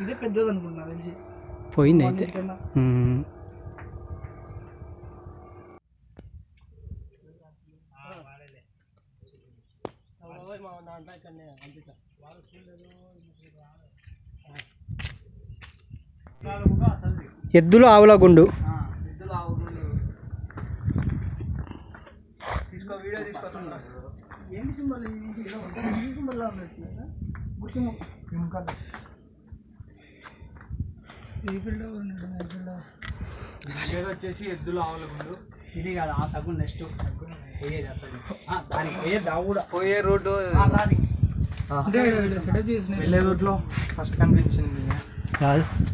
ఇదే పెద్దది అనుకుంటున్నా తెలిసి పోయింది అయితే అన్నిటికన్నా. ఉమ్. ఎద్దులు ఆవుల గుండు ఆ, ఎద్దులు ఆవులు. తీసుకో వీడియో తీసుకొస్తున్నా ఏంటి సింబల్ ఇది? ఇలా ఉంటుంది. ఇది సింబల్ లా ఉన్నట్టు లేదా? గుర్తు ఇంకా ఏ ఫీల్డ్ ఉన్నాడు ఏ ఫీల్డ్ ఏదో వచ్చేసి ఎద్దులు ఆవుల ముందు ఇది కాదు ఆ సగున్ నెక్స్ట్ పోయేది అసలు ఆ, దానికి పోయేది ఆ కూడా పోయే రోడ్డు ఆ, దానికి అంటే సెటప్ చేసిన వెళ్ళే రూట్లో ఫస్ట్ కనిపించింది కాదు